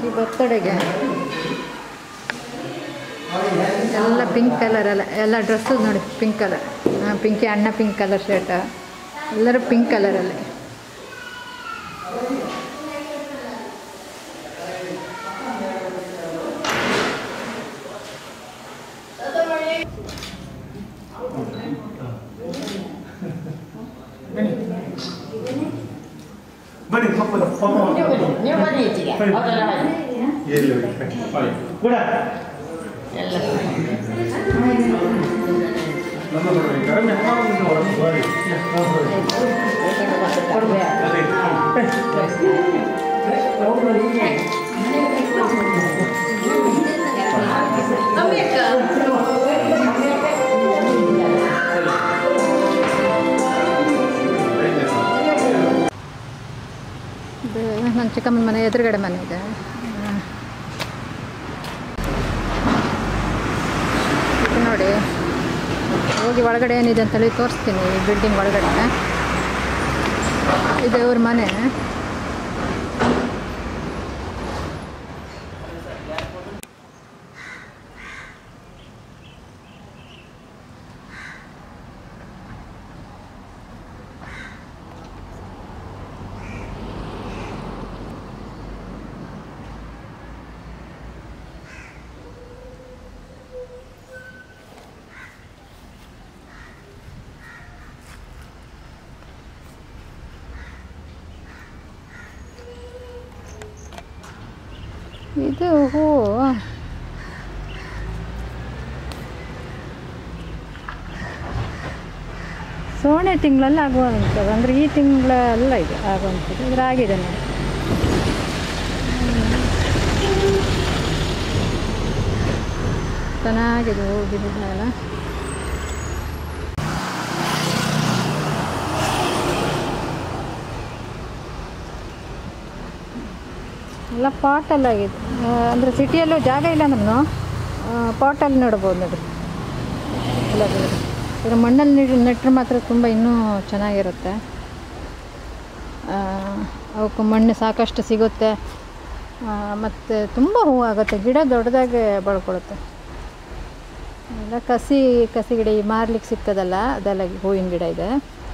ಈ ಬರ್ತಡೆಗೆ ಎಲ್ಲ pink colour ಎಲ್ಲ ಎಲ್ಲ ಡ್ರೆಸ್ಸು ನೋಡಿ ಪಿಂಕ್ ಕಲರ್ ಪಿಂಕಿ ಅಣ್ಣ ಪಿಂಕ್ ಕಲರ್ ಶರ್ಟ್ ಎಲ್ಲರೂ ಪಿಂಕ್ ಕಲರಲ್ಲಿ ಬನ್ನಿ ಪಾಪ ಪಾಪ ನೀವು ಬನ್ನಿ ನೀವು ಬನ್ನಿ ಈಚೆಗೆ ಅವರೆಲ್ಲ ಬನ್ನಿ ಎಲ್ಲಿ ಕೂಡ ಎಲ್ಲ ನಮ್ಮ ಕಡಿಮೆ ಇದು ನನ್ನ ಚಿಕ್ಕಮ್ಮನ ಮನೆ ಎದುರುಗಡೆ ಮನೆ ಇದೆ ಆ. ಇದು ನೋಡಿ ಹೋಗಿ ಒಳಗಡೆ ಏನಿದೆ ಅಂತೇಳಿ ತೋರಿಸ್ತೀನಿ ಈ ಬಿಲ್ಡಿಂಗ್ ಒಳಗಡೆ ಇದು ಇವ್ರ ಮನೆ ಇದು ಹೂವು ಸೋಣೆ ತಿಂಗಳಲ್ಲಿ ಆಗುವಂಥದ್ದು ಅಂದರೆ ಈ ತಿಂಗಳಲ್ಲ ಇದು ಆಗುವಂಥದ್ದು ಇದ್ರ ಆಗಿದೆ ನೋಡಿ ಚೆನ್ನಾಗಿದೆ ಹೂವು ಬಿಡಿದೆಲ್ಲ ಎಲ್ಲ ಪಾಟಲ್ಲಿ ಆಗಿದೆ ಅಂದರೆ ಸಿಟಿಯಲ್ಲೂ ಜಾಗ ಇಲ್ಲ ಅಂದ್ರೂ ಪಾಟಲ್ಲಿ ನೆಡ್ಬೋದು ನೋಡಿ ಇಲ್ಲ ಇದ್ರ ಮಣ್ಣಲ್ಲಿ ನೆಡ್ ನೆಟ್ಟರೆ ಮಾತ್ರ ತುಂಬ ಇನ್ನೂ ಚೆನ್ನಾಗಿರುತ್ತೆ ಆ, ಅವಕ್ಕೆ ಮಣ್ಣು ಸಾಕಷ್ಟು ಸಿಗುತ್ತೆ ಮತ್ತು ತುಂಬ ಹೂವು ಆಗುತ್ತೆ ಗಿಡ ದೊಡ್ಡದಾಗೆ ಬೆಳ್ಕೊಳುತ್ತೆ ಎಲ್ಲ ಕಸಿ ಕಸಿ ಗಿಡ ಈ ಮಾರ್ಲಿಕ್ಕೆ ಸಿಗ್ತದಲ್ಲ ಅದೆಲ್ಲ ಹೂವಿನ ಗಿಡ ಇದೆ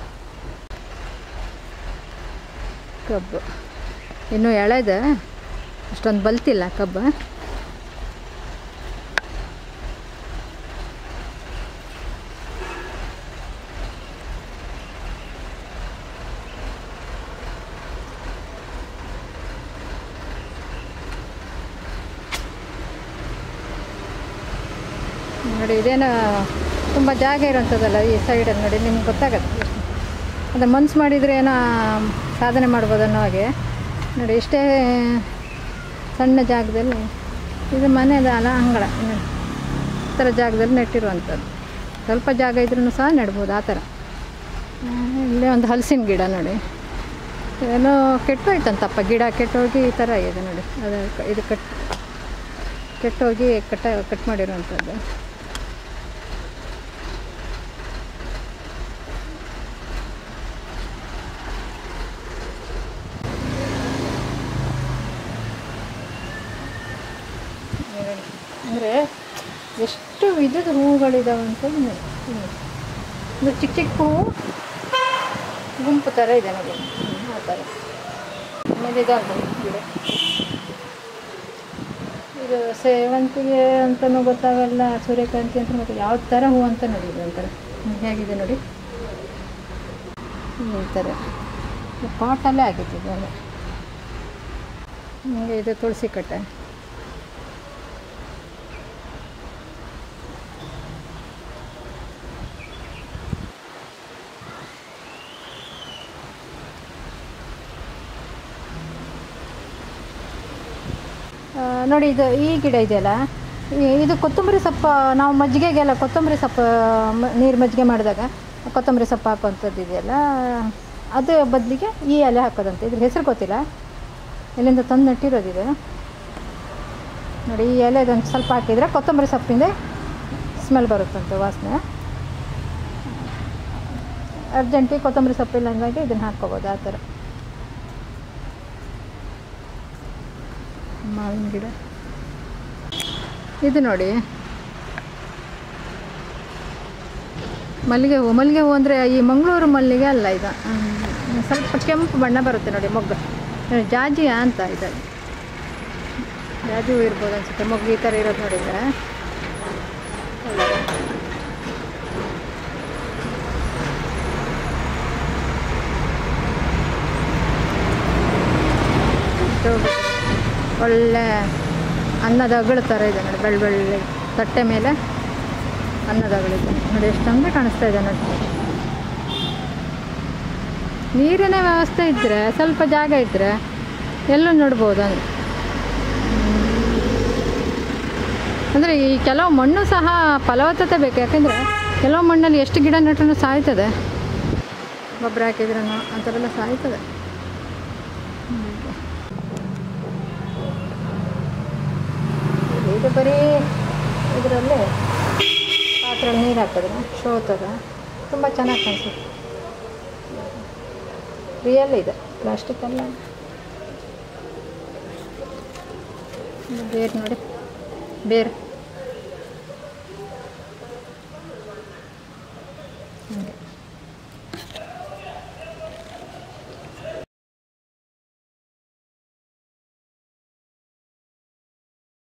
ಕಬ್ಬು ಇನ್ನೂ ಎಳೆದೆ ಅಷ್ಟೊಂದು ಬಲ್ತಿಲ್ಲ ಕಬ್ಬು ನೋಡಿ ಇದೇನೋ ತುಂಬ ಜಾಗ ಇರೋಂಥದ್ದಲ್ಲ ಈ ಸೈಡಲ್ಲಿ ನೋಡಿ ನಿಮ್ಗೆ ಗೊತ್ತಾಗತ್ತೆ ಅದು ಮನ್ಸು ಮಾಡಿದರೆ ಏನೋ ಸಾಧನೆ ಮಾಡ್ಬೋದು ಅನ್ನೋ ಹಾಗೆ ನೋಡಿ ಇಷ್ಟೇ ಸಣ್ಣ ಜಾಗದಲ್ಲಿ ಇದು ಮನೆದ ಅಲ್ಲ ಅಂಗಳ ನೋಡಿ. ಈ ಥರ ಜಾಗದಲ್ಲಿ ನೆಟ್ಟಿರುವಂಥದ್ದು ಸ್ವಲ್ಪ ಜಾಗ ಇದ್ರೂ ಸಹ ನೆಡ್ಬೋದು ಆ ಥರ ಆ, ಇಲ್ಲೇ ಒಂದು ಹಲಸಿನ ಗಿಡ ನೋಡಿ ಏನೋ ಕೆಟ್ಟೋಯ್ತಂತಪ್ಪ ಗಿಡ ಕೆಟ್ಟೋಗಿ ಈ ಥರ ಇದೆ ನೋಡಿ ಅದು ಕ- ಇದು ಕಟ್ ಕೆಟ್ಟೋಗಿ ಕಟ್ಟ ಕಟ್ ಮಾಡಿರುವಂಥದ್ದು ಅಂದರೆ ಎಷ್ಟು ವಿಧದ ಹೂವುಗಳಿದಾವೆ ಅಂತ ನೋಡಿ ನೋಡಿ. ಇದು ಚಿಕ್ಕ ಚಿಕ್ಕ ಹೂವು ಗುಂಪು ಥರ ಇದೆ ನೋಡಿ ಹ್ಮ್, ಆ ಥರ ಆಮೇಲೆ ಇದಾಗ್ಬೋದು ಗಿಡ ಇದು ಸೇವಂತಿಗೆ ಅಂತಲೂ ಗೊತ್ತಾಗಲ್ಲ ಸೂರ್ಯಕಾಂತಿ ಅಂತ ಗೊತ್ತಾಗ ಯಾವ ಥರ ಹೂವು ಅಂತ ನೋಡಿ ಇದು ಒಂಥರ ಹ್ಮ್, ಹೇಗಿದೆ ನೋಡಿ ಈ ಥರ ಪಾಟಲ್ಲೇ ಆಗಿತ್ತು ಇದೆಲ್ಲ ಹಂಗೆ ಇದು ತುಳಸಿ ಕಟ್ಟೆ ಆ, ನೋಡಿ ಇದು ಈ ಗಿಡ ಇದೆಯಲ್ಲ ಈ- ಇದು ಕೊತ್ತಂಬರಿ ಸೊಪ್ಪು ನಾವು ಮಜ್ಜಿಗೆಗೆಲ್ಲ ಕೊತ್ತಂಬರಿ ಸೊಪ್ಪು ಮ- ನೀರು ಮಜ್ಜಿಗೆ ಮಾಡಿದಾಗ ಕೊತ್ತಂಬರಿ ಸೊಪ್ಪು ಹಾಕುವಂಥದ್ದು ಇದೆಯಲ್ಲ ಅದು ಬದಲಿಗೆ ಈ ಎಲೆ ಹಾಕೋದಂತೆ ಇದ್ರ ಹೆಸರು ಗೊತ್ತಿಲ್ಲ ಎಲ್ಲಿಂದ ತಂದು ನೆಟ್ಟಿರೋದಿದೆ ನೋಡಿ ಈ ಎಲೆದೊಂದು ಸ್ವಲ್ಪ ಹಾಕಿದರೆ ಕೊತ್ತಂಬರಿ ಸೊಪ್ಪಿಂದ ಸ್ಮೆಲ್ ಬರುತ್ತಂತೆ ವಾಸನೆ ಅರ್ಜೆಂಟಿಗೆ ಕೊತ್ತಂಬರಿ ಸೊಪ್ಪಿಲ್ಲ ಹಂಗಾಗಿ ಇದನ್ನು ಹಾಕ್ಕೋಬೋದು ಆ ಥರ ಮಾವಿನ ಗಿಡ ಇದು ನೋಡಿ ಮಲ್ಲಿಗೆ ಹೂವು ಮಲ್ಲಿಗೆ ಹೂವು ಅಂದರೆ ಈ ಮಂಗಳೂರು ಮಲ್ಲಿಗೆ ಅಲ್ಲ ಇದು ಹ್ಮ್, ಸ್ವಲ್ಪ ಕೆಂಪು ಬಣ್ಣ ಬರುತ್ತೆ ನೋಡಿ ಮೊಗ್ಗು ನೋಡಿ, ಜಾಜಿಯಾ ಅಂತ ಇದು ಜಾಜಿ ಹೂವು ಇರ್ಬೋದು ಅನ್ಸುತ್ತೆ ಮೊಗ್ಗು ಈ ಥರ ಇರೋದು ನೋಡಿದರೆ ಇದು ಒಳ್ಳೆ ಅನ್ನದ ಅಗಳು ಥರ ಇದೆ ನೋಡಿ ಬೆಳ್ಳ ಬೆಳ್ಳಿ ತಟ್ಟೆ ಮೇಲೆ ಅನ್ನದ ಅಗಳಿದೆ ನೋಡಿ ಎಷ್ಟು ಚಂದ ಕಾಣಿಸ್ತಾ ಇದೆ ನೋಡಿ ನೀರಿನ ವ್ಯವಸ್ಥೆ ಇದ್ದರೆ ಸ್ವಲ್ಪ ಜಾಗ ಇದ್ದರೆ ಎಲ್ಲೂ ನೋಡ್ಬೋದು ಅಂದರೆ ಅಂದರೆ ಈ ಕೆಲವು ಮಣ್ಣು ಸಹ ಫಲವತ್ತತೆ ಬೇಕು ಯಾಕೆಂದರೆ ಕೆಲವು ಮಣ್ಣಲ್ಲಿ ಎಷ್ಟು ಗಿಡ ನೆಟ್ರೂ ಸಾಯ್ತದೆ ಗೊಬ್ಬರ ಹಾಕಿದ್ರೂ ಆ ಥರ ಎಲ್ಲ ಸಾಯ್ತದೆ ಇದು ಬರೀ ಇದರಲ್ಲಿ ಪಾತ್ರೆಯಲ್ಲಿ ನೀರು ಹಾಕಿದ್ರೆ ಶೋತದ ತುಂಬ ಚೆನ್ನಾಗಿ ಕಾಣಿಸುತ್ತೆ ರಿಯಲ್ ಇದೆ ಪ್ಲಾಸ್ಟಿಕ್ ಅಲ್ಲ ಇದು ಬೇರು ನೋಡಿ ಬೇರು ಹಂಗೆ